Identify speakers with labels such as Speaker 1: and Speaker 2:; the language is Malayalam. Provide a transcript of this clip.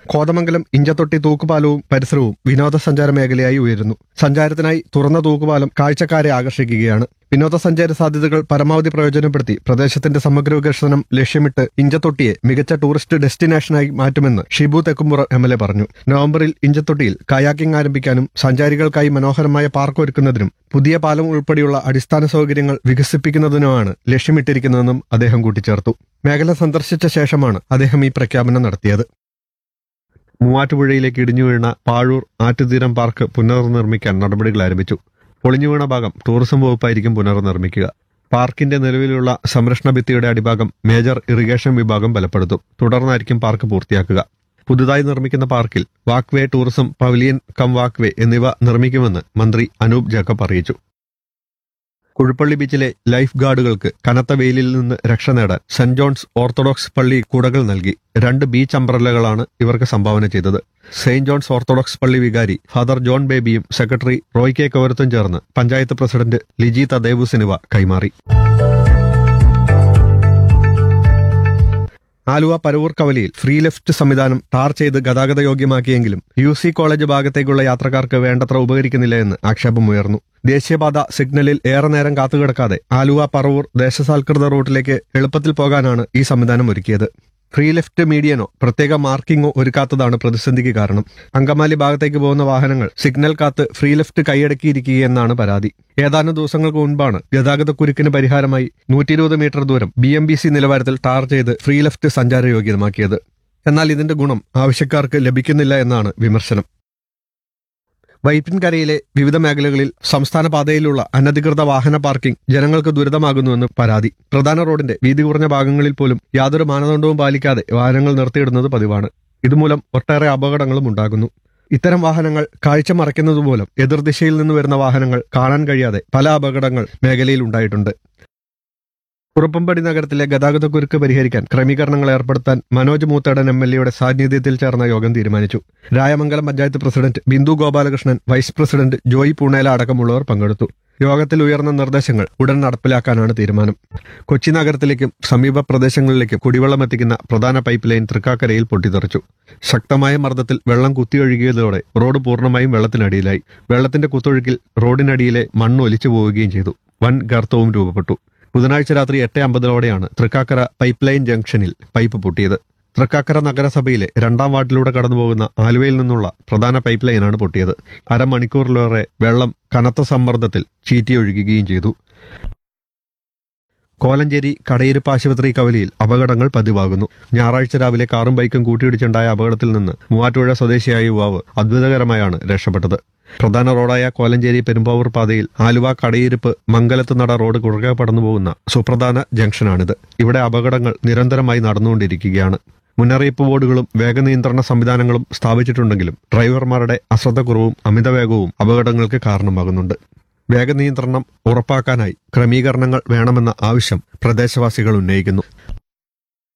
Speaker 1: കോതമംഗലം ഇഞ്ചത്തൊട്ടി തൂക്കുപാലവും പരിസരവും വിനോദസഞ്ചാര മേഖലയായി ഉയരുന്നു സഞ്ചാരത്തിനായി തുറന്ന തൂക്കുപാലം കാഴ്ചക്കാരെ ആകർഷിക്കുകയാണ് വിനോദസഞ്ചാര സാധ്യതകൾ പരമാവധി പ്രയോജനപ്പെടുത്തി പ്രദേശത്തിന്റെ സമഗ്ര വികസനം ലക്ഷ്യമിട്ട് ഇഞ്ചത്തൊട്ടിയെ മികച്ച ടൂറിസ്റ്റ് ഡെസ്റ്റിനേഷനായി മാറ്റുമെന്ന് Shibu Thekkumpura M L A പറഞ്ഞു നവംബറിൽ ഇഞ്ചത്തൊട്ടിയിൽ കയാക്കിംഗ് ആരംഭിക്കാനും സഞ്ചാരികൾക്കായി മനോഹരമായ പാർക്ക് ഒരുക്കുന്നതിനും പുതിയ പാലം ഉൾപ്പെടെയുള്ള അടിസ്ഥാന സൗകര്യങ്ങൾ വികസിപ്പിക്കുന്നതിനുമാണ് ലക്ഷ്യമിട്ടിരിക്കുന്നതെന്നും അദ്ദേഹം കൂട്ടിച്ചേർത്തു മേഖല സന്ദർശിച്ച ശേഷമാണ് അദ്ദേഹം ഈ പ്രഖ്യാപനം നടത്തിയത് മൂവാറ്റുപുഴയിലേക്ക് ഇടിഞ്ഞു വീണ പാഴൂർ ആറ്റുതീരം പാർക്ക് പുനർനിർമ്മിക്കാൻ നടപടികൾ ആരംഭിച്ചു പൊളിഞ്ഞു വീണ ഭാഗം ടൂറിസം വകുപ്പായിരിക്കും പുനർനിർമ്മിക്കുക പാർക്കിന്റെ നിലവിലുള്ള സംരക്ഷണ ഭിത്തിയുടെ അടിഭാഗം മേജർ ഇറിഗേഷൻ വിഭാഗം ബലപ്പെടുത്തും തുടർന്നായിരിക്കും പാർക്ക് പൂർത്തിയാക്കുക പുതുതായി നിർമ്മിക്കുന്ന പാർക്കിൽ walkway tourism pavilion cum walkway എന്നിവ നിർമ്മിക്കുമെന്ന് മന്ത്രി അനൂപ് ജേക്കബ് അറിയിച്ചു കുഴുപ്പള്ളി ബീച്ചിലെ ലൈഫ് ഗാർഡുകൾക്ക് കനത്ത വെയിലിൽ നിന്ന് രക്ഷ നേടാൻ സെന്റ് ജോൺസ് ഓർത്തഡോക്സ് പള്ളി കുടകൾ നൽകി രണ്ട് ബീച്ച് അംബ്രല്ലകളാണ് ഇവർക്ക് സംഭാവന ചെയ്തത് സെയിന്റ് ജോൺസ് ഓർത്തഡോക്സ് പള്ളി വികാരി ഫാദർ ജോൺ ബേബിയും സെക്രട്ടറി റോയ് കെ കവരത്തും ചേർന്ന് പഞ്ചായത്ത് പ്രസിഡന്റ് ലിജി തദേവുസിനിവ കൈമാറി ആലുവ പരവൂർ കവലയിൽ ഫ്രീ ലെഫ്റ്റ് സംവിധാനം ടാർ ചെയ്ത് ഗതാഗത യോഗ്യമാക്കിയെങ്കിലും യു സി കോളേജ് ഭാഗത്തേക്കുള്ള യാത്രക്കാർക്ക് വേണ്ടത്ര ഉപകരിക്കുന്നില്ല എന്ന് ആക്ഷേപമുയർന്നു ദേശീയപാത സിഗ്നലിൽ ഏറെ നേരം കാത്തുകിടക്കാതെ ആലുവ പറവൂർ ദേശസാൽകൃത റൂട്ടിലേക്ക് എളുപ്പത്തിൽ പോകാനാണ് ഈ സംവിധാനം ഒരുക്കിയത് ഫ്രീ ലെഫ്റ്റ് മീഡിയനോ പ്രത്യേക മാർക്കിങ്ങോ ഒരുക്കാത്തതാണ് പ്രതിസന്ധിക്ക് കാരണം അങ്കമാലി ഭാഗത്തേക്ക് പോകുന്ന വാഹനങ്ങൾ സിഗ്നൽ കാത്ത് ഫ്രീ ലെഫ്റ്റ് കൈയടക്കിയിരിക്കുകയെന്നാണ് പരാതി ഏതാനും ദിവസങ്ങൾക്ക് മുൻപാണ് ഗതാഗതക്കുരുക്കിന് പരിഹാരമായി നൂറ്റി ഇരുപത് മീറ്റർ ദൂരം ബി എം ബി സി നിലവാരത്തിൽ ടാർ ചെയ്ത് ഫ്രീ ലെഫ്റ്റ് സഞ്ചാരയോഗ്യമാക്കിയത് എന്നാൽ ഇതിന്റെ ഗുണം ആവശ്യക്കാർക്ക് ലഭിക്കുന്നില്ല എന്നാണ് വിമർശനം വൈപ്പിൻകരയിലെ വിവിധ മേഖലകളിൽ സംസ്ഥാന പാതയിലുള്ള അനധികൃത വാഹന പാർക്കിംഗ് ജനങ്ങൾക്ക് ദുരിതമാകുന്നുവെന്ന് പരാതി പ്രധാന റോഡിന്റെ വീതി കുറഞ്ഞ ഭാഗങ്ങളിൽ പോലും യാതൊരു മാനദണ്ഡവും പാലിക്കാതെ വാഹനങ്ങൾ നിർത്തിയിടുന്നത് പതിവാണ് ഇതുമൂലം ഒട്ടേറെ അപകടങ്ങളും ഉണ്ടാകുന്നു ഇത്തരം വാഹനങ്ങൾ കാഴ്ച മറയ്ക്കുന്നതുമൂലം എതിർദിശയിൽ നിന്ന് വരുന്ന വാഹനങ്ങൾ കാണാൻ കഴിയാതെ പല അപകടങ്ങൾ മേഖലയിൽ ഉണ്ടായിട്ടുണ്ട് കുറുപ്പമ്പടി നഗരത്തിലെ ഗതാഗതക്കുരുക്ക് പരിഹരിക്കാൻ ക്രമീകരണങ്ങൾ ഏർപ്പെടുത്താൻ മനോജ് മൂത്തേടൻ എം എൽ എയുടെ സാന്നിധ്യത്തിൽ ചേർന്ന യോഗം തീരുമാനിച്ചു Rayamangalam panchayat president Bindu Gopalakrishnan vice president Joy Poonela അടക്കമുള്ളവർ പങ്കെടുത്തു യോഗത്തിൽ ഉയർന്ന നിർദ്ദേശങ്ങൾ ഉടൻ നടപ്പിലാക്കാനാണ് തീരുമാനം കൊച്ചി നഗരത്തിലേക്കും സമീപ പ്രദേശങ്ങളിലേക്കും കുടിവെള്ളം എത്തിക്കുന്ന പ്രധാന പൈപ്പ് ലൈൻ തൃക്കാക്കരയിൽ പൊട്ടിത്തെറിച്ചു ശക്തമായ മർദ്ദത്തിൽ വെള്ളം കുത്തിയൊഴുകിയതോടെ റോഡ് പൂർണ്ണമായും വെള്ളത്തിനടിയിലായി വെള്ളത്തിന്റെ കുത്തൊഴുക്കിൽ റോഡിനടിയിലെ മണ്ണ് ഒലിച്ചു പോവുകയും ചെയ്തു വൻ ഗർത്തവും രൂപപ്പെട്ടു ബുധനാഴ്ച രാത്രി എട്ട് അമ്പതോടെയാണ് തൃക്കാക്കര പൈപ്പ് ലൈൻ ജംഗ്ഷനിൽ പൈപ്പ് പൊട്ടിയത് തൃക്കാക്കര നഗരസഭയിലെ രണ്ടാം വാർഡിലൂടെ കടന്നുപോകുന്ന ആലുവയിൽ നിന്നുള്ള പ്രധാന പൈപ്പ് ലൈനാണ് പൊട്ടിയത് അരമണിക്കൂറിലേറെ വെള്ളം കനത്ത സമ്മർദ്ദത്തിൽ ചീറ്റിയൊഴുകുകയും ചെയ്തു കോലഞ്ചേരി കടയിരുപ്പ് ആശുപത്രി കവലിയിൽ അപകടങ്ങൾ പതിവാകുന്നു ഞായറാഴ്ച രാവിലെ കാറും ബൈക്കും കൂട്ടിയിടിച്ചുണ്ടായ അപകടത്തിൽ നിന്ന് മൂവാറ്റുപുഴ സ്വദേശിയായ യുവാവ് അത്ഭുതകരമായാണ് രക്ഷപ്പെട്ടത് പ്രധാന റോഡായ കോലഞ്ചേരി പെരുമ്പാവൂർ പാതയിൽ ആലുവ കടയിരിപ്പ് മംഗലത്ത് നട റോഡ് കുറുകെ കടന്നു പോകുന്ന സുപ്രധാന ജംഗ്ഷനാണിത് ഇവിടെ അപകടങ്ങൾ നിരന്തരമായി നടന്നുകൊണ്ടിരിക്കുകയാണ് മുന്നറിയിപ്പ് ബോർഡുകളും വേഗനിയന്ത്രണ സംവിധാനങ്ങളും സ്ഥാപിച്ചിട്ടുണ്ടെങ്കിലും ഡ്രൈവർമാരുടെ അശ്രദ്ധക്കുറവും അമിതവേഗവും അപകടങ്ങൾക്ക് കാരണമാകുന്നുണ്ട് വേഗനിയന്ത്രണം ഉറപ്പാക്കാനായി ക്രമീകരണങ്ങൾ വേണമെന്ന ആവശ്യം പ്രദേശവാസികൾ ഉന്നയിക്കുന്നു